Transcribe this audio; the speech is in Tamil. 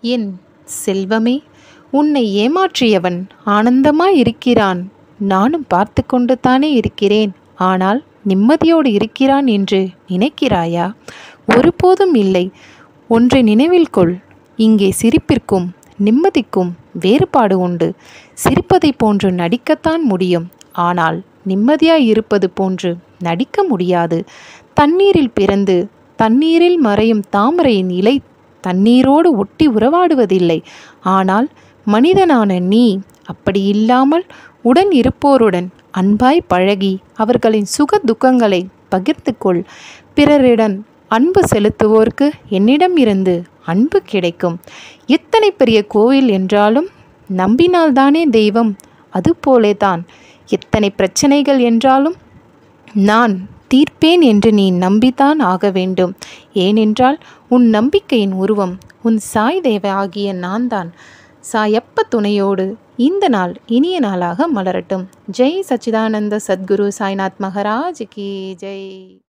என் செல்வமே உன்னை ஏமாற்றியவன் ஆனந்தமாய் இருக்கிறான் நானும் பார்த்து கொண்டு தானே இருக்கிறேன் ஆனால் நிம்மதியோடு இருக்கிறான் என்று நினைக்கிறாயா ஒருபோதும் இல்லை ஒன்றை நினைவில் கொள் இங்கே சிரிப்பிற்கும் நிம்மதிக்கும் வேறுபாடு உண்டு சிரிப்பதை போன்று நடிக்கத்தான் முடியும் ஆனால் நிம்மதியாய் இருப்பது போன்று நடிக்க முடியாது தண்ணீரில் பிறந்து தண்ணீரில் மறையும் தாமரையின் இலை தண்ணீரோடு ஒட்டி உறவாடுவதில்லை ஆனால் மனிதனான நீ அப்படி இல்லாமல் உடன் இருப்போருடன் அன்பாய் பழகி அவர்களின் சுக துக்கங்களை பகிர்ந்து கொள் பிறரிடம் அன்பு செலுத்துவோருக்கு என்னிடம் இருந்து அன்பு கிடைக்கும் எத்தனை பெரிய கோவில் என்றாலும் நம்பினால்தானே தெய்வம் அதுபோலே தான் எத்தனை பிரச்சனைகள் என்றாலும் நான் தீர்ப்பேன் என்று நீ நம்பித்தான் ஆக வேண்டும் ஏனென்றால் உன் நம்பிக்கையின் உருவம் உன் சாய் தேவ ஆகிய நான் தான் சாயப்ப துணையோடு இந்த நாள் இனிய நாளாக மலரட்டும் ஜெய் சச்சிதானந்த சத்குரு சாய்நாத் மகராஜ் கி ஜெய்